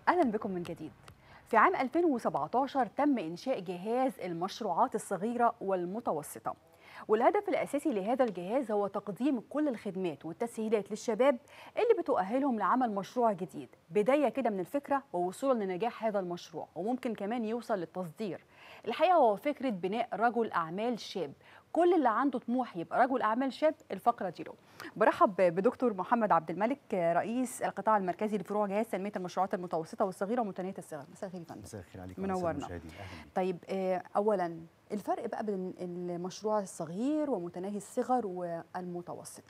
أهلا بكم من جديد في عام 2017 تم إنشاء جهاز المشروعات الصغيرة والمتوسطة والهدف الأساسي لهذا الجهاز هو تقديم كل الخدمات والتسهيلات للشباب اللي بتؤهلهم لعمل مشروع جديد بداية كده من الفكرة ووصولا لنجاح هذا المشروع وممكن كمان يوصل للتصدير الحقيقة هو فكرة بناء رجل أعمال شاب كل اللي عنده طموح يبقى رجل اعمال شاب الفقره دي له برحب بدكتور محمد عبد الملك رئيس القطاع المركزي لفروع جهاز تنميه المشروعات المتوسطه والصغيره ومتناهيه الصغر مساء الخير يا فندم مساء الخير عليكم منورنا طيب آه، اولا الفرق بقى بين المشروع الصغير ومتناهي الصغر والمتوسط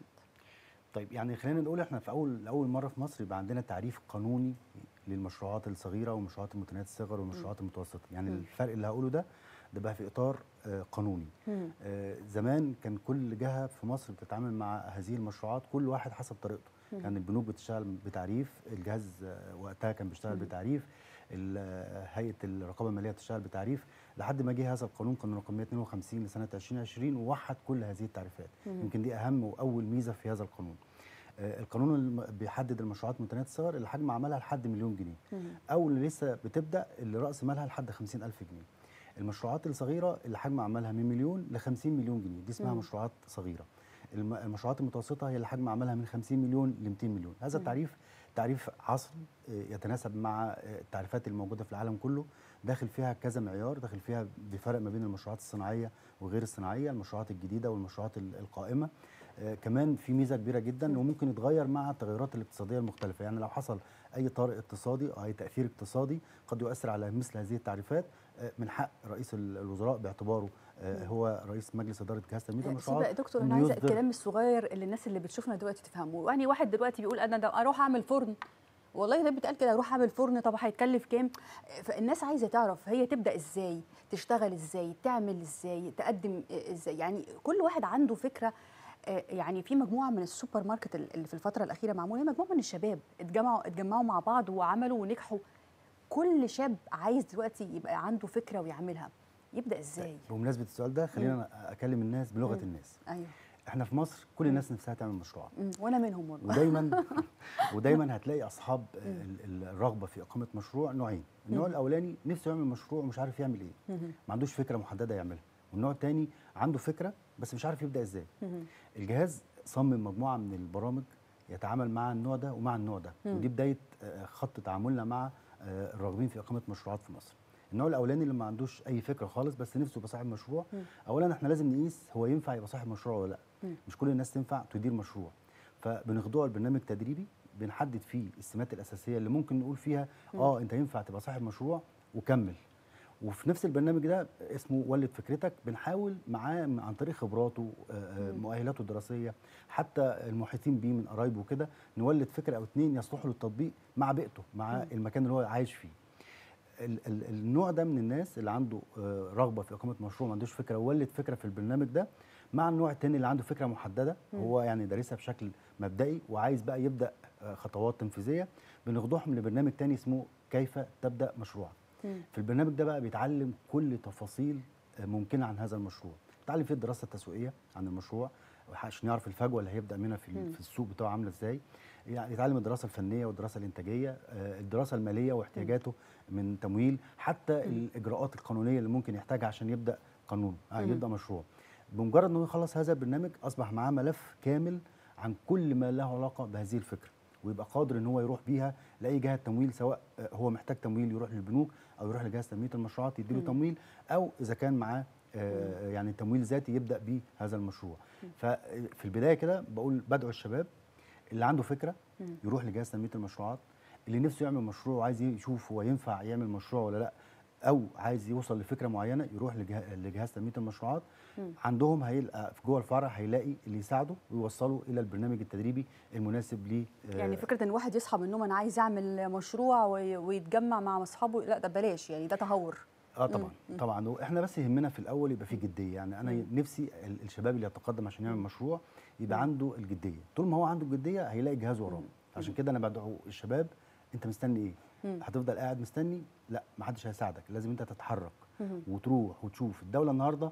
طيب يعني خلينا نقول احنا في اول اول مره في مصر يبقى عندنا تعريف قانوني للمشروعات الصغيره والمشروعات المتناهيه الصغر والمشروعات المتوسطه يعني مم. الفرق اللي هقوله ده ده بقى في اطار آه، قانوني مم. آه، زمان كان كل جهه في مصر بتتعامل مع هذه المشروعات كل واحد حسب طريقته مم. كان البنوك بتشتغل بتعريف الجهاز آه، وقتها كان بيشتغل مم. بتعريف ال- آه، هيئه الرقابه الماليه بتشتغل بتعريف لحد ما جه هذا القانون قانون رقم 152 لسنه 2020 ووحد كل هذه التعريفات مم. يمكن دي اهم واول ميزه في هذا القانون آه، القانون الم- بيحدد المشروعات متناهيه الصغر اللي حجم عملها لحد مليون جنيه مم. او اللي لسه بتبدا اللي راس مالها لحد 50000 جنيه المشروعات الصغيره اللي حجم عملها من مليون ل 50 مليون جنيه دي اسمها مم. مشروعات صغيره الم- المشروعات المتوسطه هي اللي حجم عملها من 50 مليون ل 200 مليون هذا مم. التعريف تعريف عصري آه، يتناسب مع آه، التعريفات الموجوده في العالم كله داخل فيها كذا معيار داخل فيها بفرق ما بين المشروعات الصناعيه وغير الصناعيه المشروعات الجديده والمشروعات ال- القائمه آه، كمان في ميزه كبيره جدا مم. وممكن يتغير مع التغيرات الاقتصاديه المختلفه يعني لو حصل اي طارئ اقتصادي او اي تاثير اقتصادي قد يؤثر على مثل هذه التعريفات آه، من حق رئيس ال- الوزراء باعتباره آه، مم. هو رئيس مجلس اداره جهاز تنميه آه، سيبك المشروعات يا دكتور إنه انا عايزه يصدر- الكلام الصغير اللي الناس اللي بتشوفنا دلوقتي تفهمه يعني واحد دلوقتي بيقول انا ده اروح اعمل فرن والله ده بيتقال كده اروح اعمل فرن طب هيتكلف كام فالناس عايزه تعرف هي تبدا ازاي تشتغل ازاي تعمل ازاي تقدم ازاي يعني كل واحد عنده فكره آه، يعني في مجموعه من السوبر ماركت اللي في الفتره الاخيره معموله مجموعه من الشباب اتجمعوا اتجمعوا مع بعض وعملوا ونجحوا كل شاب عايز دلوقتي يبقى عنده فكره ويعملها يبدا ازاي بمناسبه السؤال ده خلينا أنا اكلم الناس بلغه مم. الناس ايوه احنا في مصر كل مم. الناس نفسها تعمل مشروع مم، وانا منهم والله ودايما ودايما هتلاقي اصحاب مم. ال- ال- الرغبه في اقامه مشروع نوعين النوع مم. الاولاني نفسه يعمل مشروع ومش عارف يعمل ايه مهم. ما عندوش فكره محدده يعملها والنوع الثاني عنده فكره بس مش عارف يبدا ازاي مهم. الجهاز صمم مجموعه من البرامج يتعامل مع النوع ده ومع النوع ده مم. ودي بدايه آه، خط تعاملنا مع آه، الراغبين في اقامه مشروعات في مصر النوع الاولاني اللي ما عندوش اي فكره خالص بس نفسه يبقى صاحب مشروع مم. اولا احنا لازم نقيس هو ينفع يبقى صاحب مشروع ولا لا مم. مش كل الناس تنفع تدير مشروع فبنخضعه لبرنامج تدريبي بنحدد فيه السمات الاساسيه اللي ممكن نقول فيها مم. اه انت ينفع تبقى صاحب مشروع وكمل وفي نفس البرنامج ده اسمه ولد فكرتك بنحاول معاه من- عن طريق خبراته آه، آه، مم. مؤهلاته الدراسيه حتى المحيطين بيه من قرايبه وكده نولد فكره او اتنين يصلحوا للتطبيق مع بيئته مع مم. المكان اللي هو عايش فيه ال- ال- النوع ده من الناس اللي عنده آه، رغبه في اقامه مشروع ما عندوش فكره وولد فكره في البرنامج ده مع النوع التاني اللي عنده فكره محدده مم. هو يعني دارسها بشكل مبدئي وعايز بقى يبدا آه، خطوات تنفيذيه بنخضعهم لبرنامج تاني اسمه كيف تبدا مشروعك مم. في البرنامج ده بقى بيتعلم كل تفاصيل آه، ممكنه عن هذا المشروع بيتعلم فيه الدراسه التسويقيه عن المشروع عشان يعرف الفجوه اللي هيبدا منها في, مم. ال- في السوق بتاعه عامله ازاي يعني يتعلم الدراسه الفنيه والدراسه الانتاجيه آه، الدراسه الماليه واحتياجاته من تمويل حتى مم. الاجراءات القانونيه اللي ممكن يحتاجها عشان يبدا قانون آه مم. يبدا مشروع بمجرد انه يخلص هذا البرنامج اصبح معاه ملف كامل عن كل ما له علاقه بهذه الفكره ويبقى قادر ان هو يروح بيها لاي جهه تمويل سواء آه، هو محتاج تمويل يروح للبنوك او يروح لجهاز تنميه المشروعات يديله مم. تمويل او اذا كان معاه آه، يعني تمويل ذاتي يبدا بيه هذا المشروع مم. ففي البدايه كده بقول بدعو الشباب اللي عنده فكره مم. يروح لجهاز تنميه المشروعات اللي نفسه يعمل مشروع وعايز يشوف هو ينفع يعمل مشروع ولا لا او عايز يوصل لفكره معينه يروح لجه- لجهاز تنميه المشروعات مم. عندهم هيلقى في جوه الفرع هيلاقي اللي يساعده ويوصله الى البرنامج التدريبي المناسب ليه آه، يعني فكره ان واحد يصحى من النوم انا عايز اعمل مشروع وي- ويتجمع مع اصحابه لا ده بلاش يعني ده تهور اه طبعا مم. طبعا احنا بس يهمنا في الاول يبقى في جديه يعني انا مم. نفسي ال- الشباب اللي يتقدم عشان يعمل مم. مشروع يبقى مم. عنده الجديه طول ما هو عنده الجديه هيلاقي جهاز وراه مم. عشان مم. كده انا بدعو الشباب انت مستني ايه مم. هتفضل قاعد مستني لا ما حدش هيساعدك لازم انت تتحرك مم. وتروح وتشوف الدوله النهارده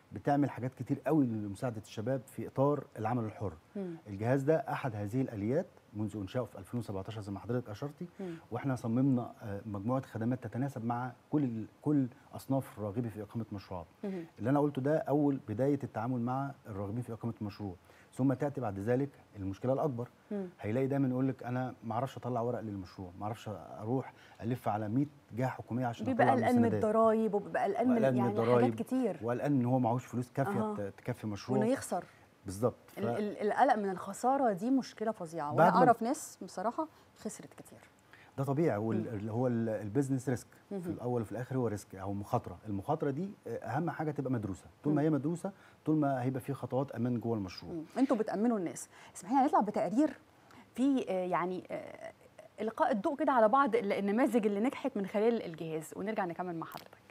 بتعمل حاجات كتير قوي لمساعده الشباب في اطار العمل الحر مم. الجهاز ده احد هذه الاليات منذ انشائه في 2017 زي ما حضرتك اشرتي مم. واحنا صممنا آه، مجموعه خدمات تتناسب مع كل كل اصناف الراغبين في اقامه مشروعات مم. اللي انا قلته ده اول بدايه التعامل مع الراغبين في اقامه مشروع ثم تاتي بعد ذلك المشكله الاكبر مم. هيلاقي دايما يقول لك انا ما اعرفش اطلع ورق للمشروع ما اعرفش اروح الف على 100 جهه حكوميه عشان بيبقى اطلع قلقان من المستندات الضرايب وبيبقى قلقان من وقلقان من يعني الضرايب حاجات كتير وقلقان ان هو معهوش فلوس كافيه أها. ت- تكفي مشروع وانه يخسر بالظبط ف... ال- ال- القلق من الخساره دي مشكله فظيعه وانا بعد ما- اعرف ناس بصراحه خسرت كتير ده طبيعي هو ال- اللي هو ال- البيزنس ريسك مهم. في الاول وفي الاخر هو ريسك او مخاطره المخاطره دي آه، اهم حاجه تبقى مدروسه طول مم. ما هي مدروسه طول ما هيبقى في خطوات امان جوه المشروع مم. انتوا بتامنوا الناس اسمحي لي هنطلع بتقرير في آه، يعني آه، القاء الضوء كده على بعض ال- النماذج اللي نجحت من خلال الجهاز ونرجع نكمل مع حضرتك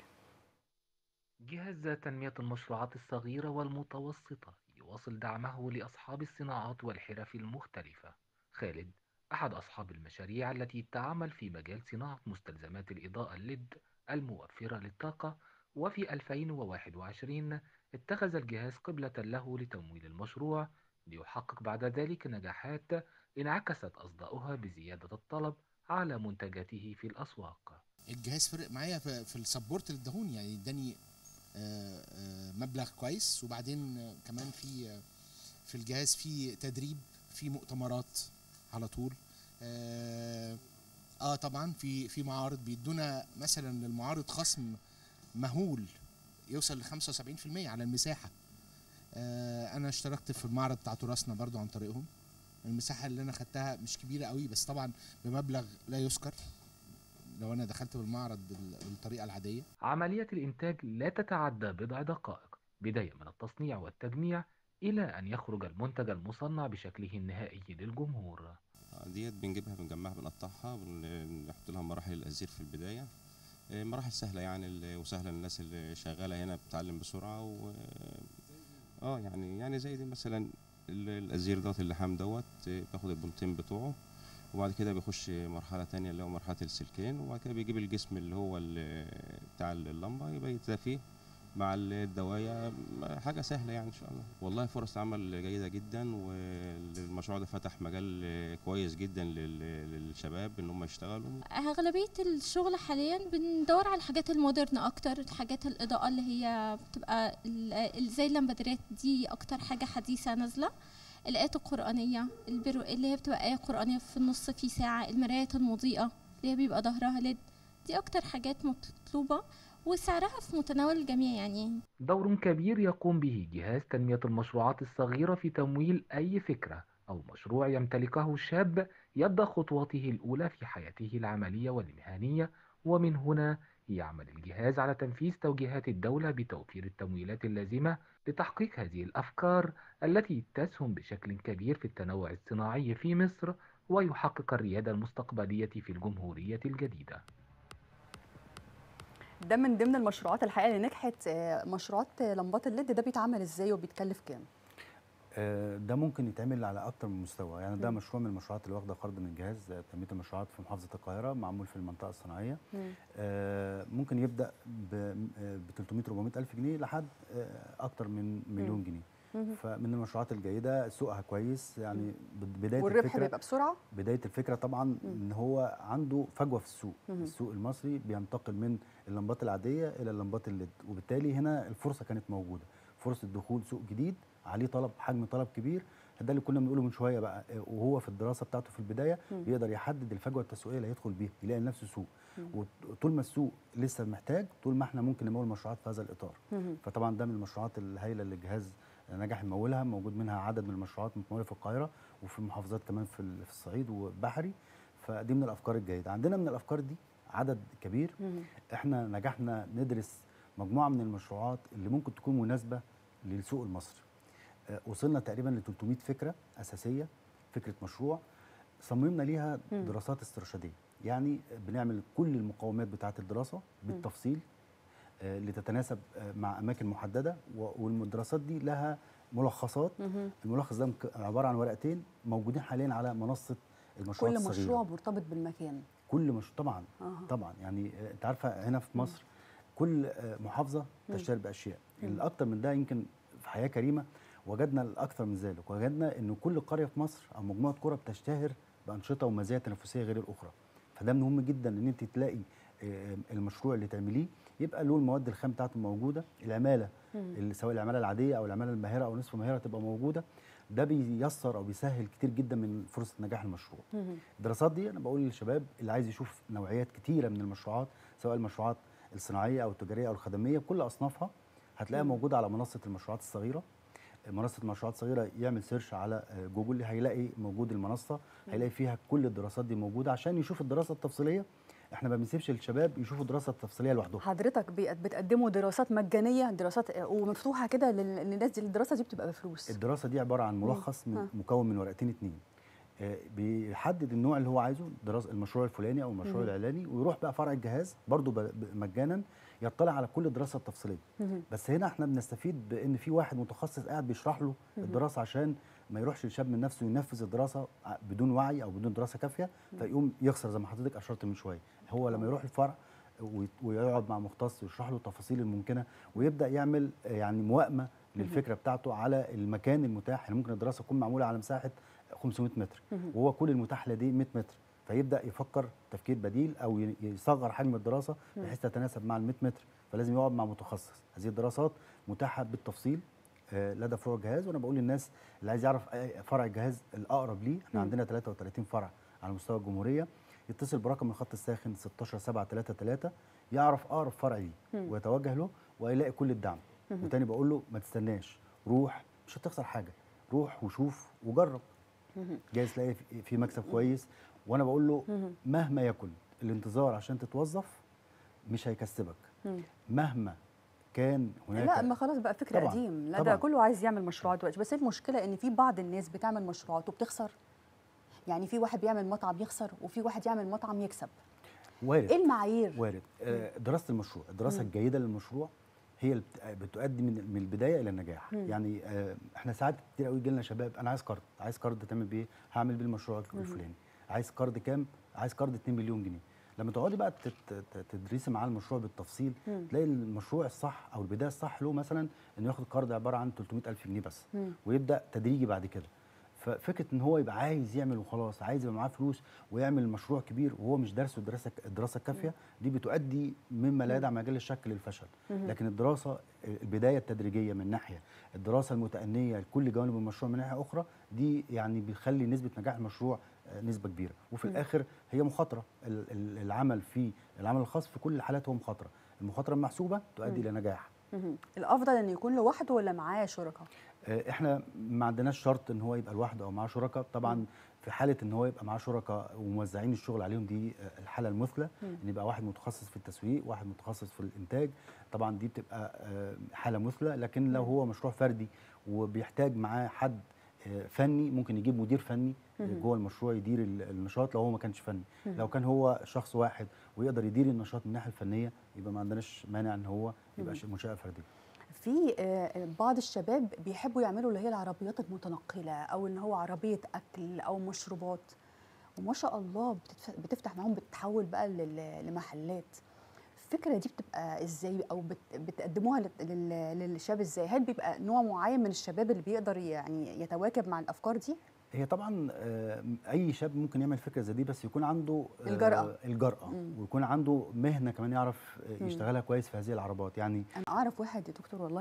جهاز تنمية المشروعات الصغيرة والمتوسطة يواصل دعمه لأصحاب الصناعات والحرف المختلفة. خالد أحد أصحاب المشاريع التي تعمل في مجال صناعة مستلزمات الإضاءة الليد الموفرة للطاقة وفي 2021 اتخذ الجهاز قبلة له لتمويل المشروع ليحقق بعد ذلك نجاحات انعكست أصداؤها بزيادة الطلب على منتجاته في الأسواق. الجهاز فرق معايا في, في السبورت اللي اداهوني يعني اداني آه، آه، مبلغ كويس وبعدين آه، كمان في آه، في الجهاز في تدريب في مؤتمرات على طول اه آه، طبعا في في معارض بيدونا مثلا للمعارض خصم مهول يوصل ل 75% على المساحه آه انا اشتركت في المعرض بتاع تراثنا برضو عن طريقهم المساحه اللي انا خدتها مش كبيره قوي بس طبعا بمبلغ لا يذكر لو انا دخلت بالمعرض بال- بالطريقه العاديه عملية الإنتاج لا تتعدى بضع دقائق بداية من التصنيع والتجميع إلى أن يخرج المنتج المصنع بشكله النهائي للجمهور ديت بنجيبها بنجمعها بنقطعها بنحط لها مراحل الأزير في البداية آه، مراحل سهلة يعني ال- وسهلة للناس اللي شغالة هنا بتتعلم بسرعة و اه يعني يعني زي دي مثلا ال- الأزير دوت اللحام دوت آه، باخد البولتين بتوعه وبعد كده بيخش مرحلة تانية اللي هو مرحلة السلكين وبعد كده بيجيب الجسم اللي هو ال- بتاع اللمبة يبقى يتلافيه مع الدواية حاجة سهلة يعني إن شاء الله والله فرص عمل جيدة جدا والمشروع ده فتح مجال كويس جدا لل- للشباب إن هم يشتغلوا أغلبية الشغل حاليا بندور على الحاجات المودرن أكتر الحاجات الإضاءة اللي هي بتبقى ال- ال- زي اللمبادرات دي أكتر حاجة حديثة نازلة الآيات القرآنية البرو اللي هي بتبقى آية قرآنية في النص في ساعة المرايات المضيئة اللي هي بيبقى ظهرها ليد دي أكتر حاجات مطلوبة وسعرها في متناول الجميع يعني دور كبير يقوم به جهاز تنمية المشروعات الصغيرة في تمويل أي فكرة أو مشروع يمتلكه شاب يبدأ خطواته الأولى في حياته العملية والمهنية ومن هنا يعمل الجهاز على تنفيذ توجيهات الدولة بتوفير التمويلات اللازمة لتحقيق هذه الأفكار التي تسهم بشكل كبير في التنوع الصناعي في مصر ويحقق الريادة المستقبلية في الجمهورية الجديدة ده من ضمن المشروعات الحقيقه اللي نجحت آه، مشروعات آه، لمبات الليد ده بيتعمل ازاي وبيتكلف كام آه، ده ممكن يتعمل على اكتر من مستوى يعني ده مم. مشروع من المشروعات اللي واخده قرض من جهاز آه، تنميه المشروعات في محافظه القاهره معمول في المنطقه الصناعيه آه، ممكن يبدا ب 300 400 الف جنيه لحد آه، اكتر من مليون جنيه مم. فمن المشروعات الجيده سوقها كويس يعني بد- بدايه والربح الفكره بيبقى بسرعه بدايه الفكره طبعا ان هو عنده فجوه في السوق مهم. السوق المصري بينتقل من اللمبات العاديه الى اللمبات الليد وبالتالي هنا الفرصه كانت موجوده فرصه دخول سوق جديد عليه طلب حجم طلب كبير ده اللي كنا بنقوله من شويه بقى آه، وهو في الدراسه بتاعته في البدايه مم. بيقدر يحدد الفجوه التسويقيه اللي هيدخل بيها يلاقي لنفسه سوق مم. وطول ما السوق لسه محتاج طول ما احنا ممكن نمول مشروعات في هذا الاطار مهم. فطبعا ده من المشروعات الهائله اللي الجهاز نجح يمولها موجود منها عدد من المشروعات متموله في القاهره وفي محافظات كمان في ال- في الصعيد وبحري فدي من الافكار الجيده عندنا من الافكار دي عدد كبير مهم. احنا نجحنا ندرس مجموعه من المشروعات اللي ممكن تكون مناسبه للسوق المصري آه، وصلنا تقريبا ل 300 فكره اساسيه فكره مشروع صممنا ليها مم. دراسات استرشاديه يعني بنعمل كل المقومات بتاعه الدراسه بالتفصيل آه، لتتناسب آه، مع اماكن محدده و- والدراسات دي لها ملخصات مهم. الملخص ده مك- عباره عن ورقتين موجودين حاليا على منصه المشروعات كل الصغيره مشروع مرتبط بالمكان كل مش طبعا آه. طبعا يعني آه، انت عارفه هنا في مصر كل آه، محافظه مم. تشتهر باشياء الاكتر من ده يمكن في حياه كريمه وجدنا الاكثر من ذلك وجدنا ان كل قريه في مصر او مجموعه قرى بتشتهر بانشطه ومزايا تنافسيه غير الاخرى فده مهم جدا ان انت تلاقي آه، المشروع اللي تعمليه يبقى له المواد الخام بتاعته موجوده العماله اللي سواء العماله العاديه او العماله الماهره او نصف ماهره تبقى موجوده ده بييسر او بيسهل كتير جدا من فرصه نجاح المشروع الدراسات دي انا بقول للشباب اللي عايز يشوف نوعيات كتيره من المشروعات سواء المشروعات الصناعيه او التجاريه او الخدميه بكل اصنافها هتلاقيها موجوده على منصه المشروعات الصغيره منصه المشروعات الصغيره يعمل سيرش على آه، جوجل هيلاقي موجود المنصه هيلاقي فيها كل الدراسات دي موجوده عشان يشوف الدراسه التفصيليه احنا ما بنسيبش الشباب يشوفوا الدراسه التفصيليه لوحدهم حضرتك بي- بتقدموا دراسات مجانيه دراسات آه، ومفتوحه كده لل- للناس دي الدراسه دي بتبقى بفلوس الدراسه دي عباره عن ملخص من ها. مكون من ورقتين اتنين آه، بيحدد النوع اللي هو عايزه دراسه المشروع الفلاني او المشروع مم. الاعلاني ويروح بقى فرع الجهاز برضه ب- ب- مجانا يطلع على كل الدراسه التفصيليه مهم. بس هنا احنا بنستفيد بان في واحد متخصص قاعد بيشرح له مهم. الدراسه عشان ما يروحش الشاب من نفسه ينفذ الدراسه ع- بدون وعي او بدون دراسه كافيه فيقوم يخسر زي ما حضرتك اشرت من شويه هو لما يروح الفرع وي- ويقعد مع مختص ويشرح له التفاصيل الممكنه ويبدا يعمل آه، يعني موائمه للفكره بتاعته على المكان المتاح يعني ممكن الدراسه تكون معموله على مساحه 500 متر مهم. وهو كل المتاح لديه 100 متر فيبدا يفكر تفكير بديل او ي- يصغر حجم الدراسه بحيث تتناسب مع ال 100 متر فلازم يقعد مع متخصص هذه الدراسات متاحه بالتفصيل آه، لدى فروع الجهاز وانا بقول للناس اللي عايز يعرف أي فرع الجهاز الاقرب ليه احنا مم. عندنا 33 فرع على مستوى الجمهوريه يتصل برقم الخط الساخن 16733 يعرف اقرب فرع ليه مم. ويتوجه له ويلاقي كل الدعم مهم. وتاني بقول له ما تستناش روح مش هتخسر حاجه روح وشوف وجرب مهم. جايز تلاقي في- في مكسب كويس وانا بقول له مهم. مهما يكن الانتظار عشان تتوظف مش هيكسبك مم. مهما كان هناك لا ما خلاص بقى فكر طبعاً، قديم لا طبعاً. ده كله عايز يعمل مشروعات دلوقتي بس المشكله ان في بعض الناس بتعمل مشروعات وبتخسر يعني في واحد بيعمل مطعم يخسر وفي واحد يعمل مطعم يكسب وارد ايه المعايير وارد آه، دراسه المشروع الدراسه مم. الجيده للمشروع هي اللي بت- بتؤدي من من البدايه الى النجاح مم. يعني آه، احنا ساعات كتير قوي يجي لنا شباب انا عايز كارد عايز كارد تعمل بيه هعمل بيه المشروع مم. الفلاني عايز كارد كام عايز كارد 2 مليون جنيه لما تقعدي بقى تت- ت- تدرسي معاه المشروع بالتفصيل مم. تلاقي المشروع الصح او البدايه الصح له مثلا انه ياخد كارد عباره عن 300000 جنيه بس مم. ويبدا تدريجي بعد كده ففكره ان هو يبقى عايز يعمل وخلاص عايز يبقى معاه فلوس ويعمل مشروع كبير وهو مش دارسه الدراسه الدراسه الكافيه دي بتؤدي مما لا يدع مجال الشك للفشل مهم. لكن الدراسه البدايه التدريجيه من ناحيه الدراسه المتأنية لكل جوانب المشروع من ناحيه اخرى دي يعني بيخلي نسبه نجاح المشروع آه، نسبه كبيره وفي مم. الاخر هي مخاطره ال- ال- العمل في العمل الخاص في كل الحالات هو مخاطره المخاطره المحسوبه تؤدي الى نجاح مهم. الافضل ان يكون لوحده ولا معاه شركاء آه، احنا ما عندناش شرط ان هو يبقى لوحده او معاه شركاء طبعا مم. في حاله ان هو يبقى معاه شركاء وموزعين الشغل عليهم دي آه، الحاله المثلى مم. ان يبقى واحد متخصص في التسويق واحد متخصص في الانتاج طبعا دي بتبقى آه، حاله مثلى لكن لو مم. هو مشروع فردي وبيحتاج معاه حد آه، فني ممكن يجيب مدير فني آه، مم. جوه المشروع يدير ال- النشاط لو هو ما كانش فني مم. لو كان هو شخص واحد ويقدر يدير النشاط من الناحيه الفنيه يبقى ما عندناش مانع ان هو يبقى مم. ش- منشاه فرديه في آه، بعض الشباب بيحبوا يعملوا اللي هي العربيات المتنقله او ان هو عربيه اكل او مشروبات وما شاء الله بتتف- بتفتح معاهم بتتحول بقى لل- لمحلات الفكره دي بتبقى ازاي او بت- بتقدموها لل- لل- للشاب ازاي هل بيبقى نوع معين من الشباب اللي بيقدر يعني يتواكب مع الافكار دي هي طبعا آه، اي شاب ممكن يعمل فكره زي دي بس يكون عنده آه، الجرأة. الجرأه مم. ويكون عنده مهنه كمان يعرف آه، مم. يشتغلها كويس في هذه العربات يعني انا اعرف واحد يا دكتور والله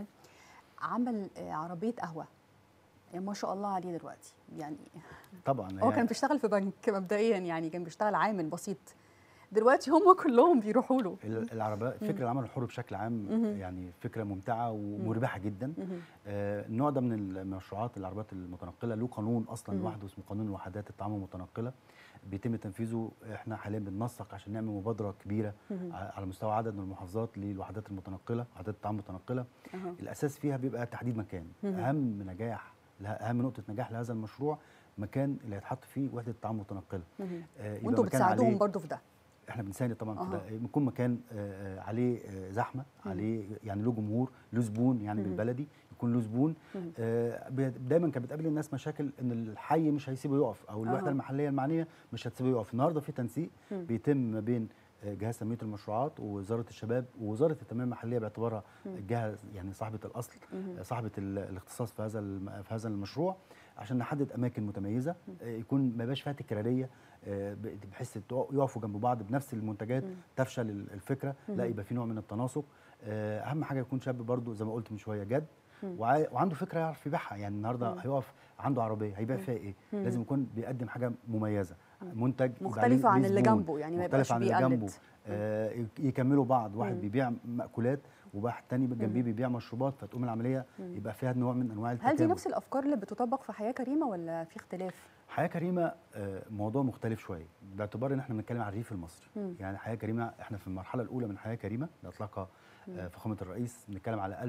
عمل آه، عربيه قهوه يعني ما شاء الله عليه دلوقتي يعني طبعا هو هي- كان بيشتغل في بنك مبدئيا يعني كان بيشتغل عامل بسيط دلوقتي هم كلهم بيروحوا له ال- العربات فكره العمل الحر بشكل عام مهم. يعني فكره ممتعه ومربحه جدا مهم. آه، النوع ده من المشروعات العربات المتنقله له قانون اصلا مم. لوحده اسمه قانون الوحدات الطعام المتنقله بيتم تنفيذه احنا حاليا بننسق عشان نعمل مبادره كبيره مهم. ع- على مستوى عدد من المحافظات للوحدات المتنقله وحدات الطعام المتنقله أها. الاساس فيها بيبقى تحديد مكان مهم. اهم نجاح لها- اهم نقطه نجاح لهذا المشروع مكان اللي هيتحط فيه وحده الطعام المتنقله مهم. آه، يبقى وانتوا مكان بتساعدوهم عليه- برضو في ده احنا بنساند طبعا أها. في ده يكون مكان آه، آه، عليه آه، زحمه مم. عليه يعني له جمهور له زبون يعني مم. بالبلدي يكون له زبون مم. آه، بي- دايما كانت بتقابل الناس مشاكل ان الحي مش هيسيبه يقف او الوحده أها. المحليه المعنيه مش هتسيبه يقف النهارده في تنسيق مم. بيتم ما بين آه، جهاز تنميه المشروعات ووزاره الشباب ووزاره التنميه المحليه باعتبارها الجهه يعني صاحبه الاصل آه، صاحبه ال- الاختصاص في هذا الم- في هذا المشروع عشان نحدد اماكن متميزه آه، يكون ما يبقاش فيها تكراريه آه، ب- بحيث تو- يقفوا جنب بعض بنفس المنتجات تفشل ال- الفكره لا يبقى في نوع من التناسق آه، اهم حاجه يكون شاب برضو زي ما قلت من شويه جد وعا- وعنده فكره يعرف يبيعها يعني النهارده هيقف عنده عربيه هيبيع فيها ايه لازم يكون بيقدم حاجه مميزه منتج يبقى مختلفة عليه- عن ليه اللي زبون، جنبه، يعني ما مختلف يبقاش عن اللي بيقلد. جنبه آه، يك- يكملوا بعض واحد مم. بيبيع مأكولات وواحد تاني جنبيه بيبيع مشروبات فتقوم العمليه يبقى فيها نوع من انواع هل دي التكامل نفس الافكار اللي بتطبق في حياه كريمه ولا في اختلاف حياه كريمه آه، موضوع مختلف شويه باعتبار ان احنا بنتكلم عن الريف المصري مم. يعني حياه كريمه احنا في المرحله الاولى من حياه كريمه اللي اطلقها آه، فخامه الرئيس بنتكلم على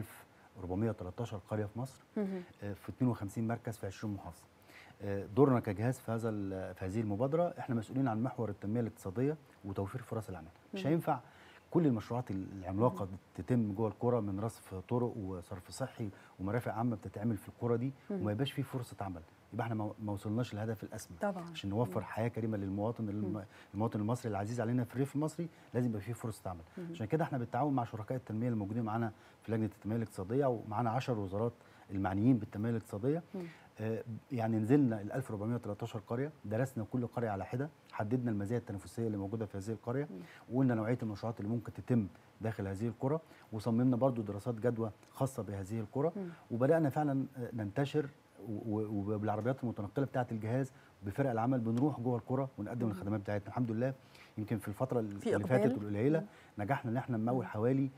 1413 قريه في مصر مهم. آه، في 52 مركز في 20 محافظه آه، دورنا كجهاز في هذا ال- في هذه المبادره احنا مسؤولين عن محور التنميه الاقتصاديه وتوفير فرص العمل مش هينفع كل المشروعات العملاقه تتم جوه القرى من رصف طرق وصرف صحي ومرافق عامه بتتعمل في القرى دي وما يبقاش فيه فرصه عمل يبقى احنا ما ما وصلناش للهدف الاسمى طبعا عشان نوفر حياه كريمه للمواطن الم- المواطن المصري العزيز علينا في الريف المصري لازم يبقى فيه فرصه عمل عشان كده احنا بالتعاون مع شركاء التنميه الموجودين معانا في لجنه التنميه الاقتصاديه ومعانا 10 وزارات المعنيين بالتنميه الاقتصاديه آه، يعني نزلنا ال 1413 قريه درسنا كل قريه على حده حددنا المزايا التنافسيه اللي موجوده في هذه القريه وقلنا نوعيه المشروعات اللي ممكن تتم داخل هذه القرى وصممنا برضو دراسات جدوى خاصه بهذه القرى وبدانا فعلا آه، ننتشر و- و- وبالعربيات المتنقله بتاعه الجهاز بفرق العمل بنروح جوه القرى ونقدم الخدمات بتاعتنا الحمد لله يمكن في الفتره في اللي إقبال. فاتت القليله نجحنا ان احنا نمول حوالي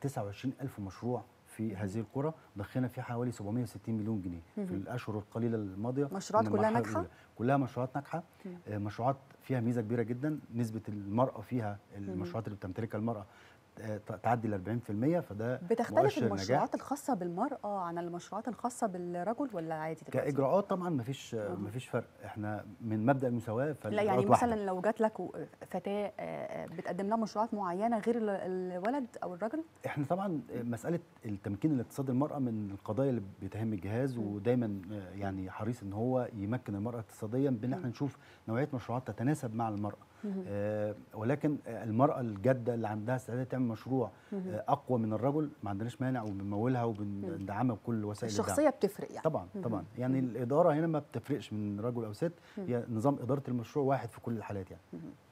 29 ألف مشروع في هذه القرى ضخنا فيها حوالي 760 مليون جنيه في الاشهر القليله الماضيه مشروعات من كلها المرحلة ناجحة؟ الأولى. كلها مشروعات ناجحه آه، مشروعات فيها ميزه كبيره جدا نسبه المراه فيها المشروعات اللي بتمتلكها المراه آه، ت- تعدي ال 40% فده بتختلف مؤشر نجاح. المشروعات الخاصه بالمراه عن المشروعات الخاصه بالرجل ولا عادي دلوقتي كاجراءات طبعا مفيش مفيش فرق احنا من مبدا المساواه لا فالإجراءات يعني واحدة. مثلا لو جات لك و- فتاه آه، آه، بتقدم لها مشروعات معينه غير ال- الولد او الرجل احنا طبعا مساله التمكين الاقتصادي المراه من القضايا اللي بتهم الجهاز ودايما آه، يعني حريص ان هو يمكن المراه اقتصاديا بان احنا نشوف نوعيه مشروعات تتناسب مع المراه آه ولكن آه، المراه الجاده اللي عندها استعداد تعمل مشروع آه اقوى من الرجل ما عندناش مانع وبنمولها وبندعمها بكل وسائل الدعم الشخصيه بتفرق يعني طبعا طبعا يعني الاداره هنا ما بتفرقش من رجل او ست هي نظام اداره المشروع واحد في كل الحالات يعني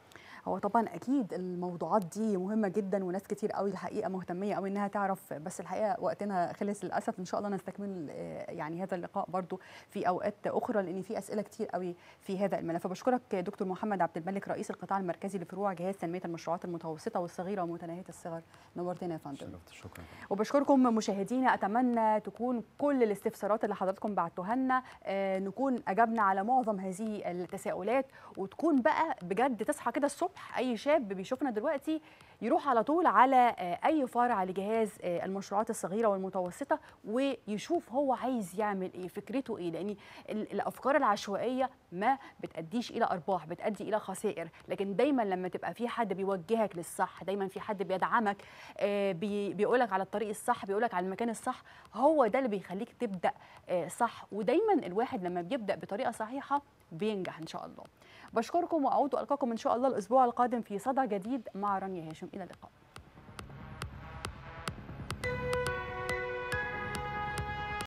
هو طبعا اكيد الموضوعات دي مهمه جدا وناس كتير قوي الحقيقه مهتميه قوي انها تعرف بس الحقيقه وقتنا خلص للاسف ان شاء الله نستكمل آه، يعني هذا اللقاء برضو في اوقات اخرى لان في اسئله كتير قوي في هذا الملف فبشكرك دكتور محمد عبد الملك رئيس القطاع المركزي لفروع جهاز تنميه المشروعات المتوسطه والصغيره ومتناهيه الصغر نورتنا يا فندم شرفت شكرا وبشكركم مشاهدينا اتمنى تكون كل الاستفسارات اللي حضراتكم بعتوها لنا آه، نكون اجبنا على معظم هذه التساؤلات وتكون بقى بجد تصحى كده الصبح اي شاب بيشوفنا دلوقتي يروح على طول على آه، اي فرع لجهاز آه، المشروعات الصغيره والمتوسطه ويشوف هو عايز يعمل ايه فكرته ايه لان ال- الافكار العشوائيه ما بتاديش الى ارباح بتادي الى خسائر لكن دايما لما تبقى في حد بيوجهك للصح دايما في حد بيدعمك آه، بي بيقولك على الطريق الصح بيقولك على المكان الصح هو ده اللي بيخليك تبدا آه، صح ودايما الواحد لما بيبدا بطريقه صحيحه بينجح ان شاء الله بشكركم واعود والقاكم ان شاء الله الاسبوع القادم في صدى جديد مع رانيا هاشم الى اللقاء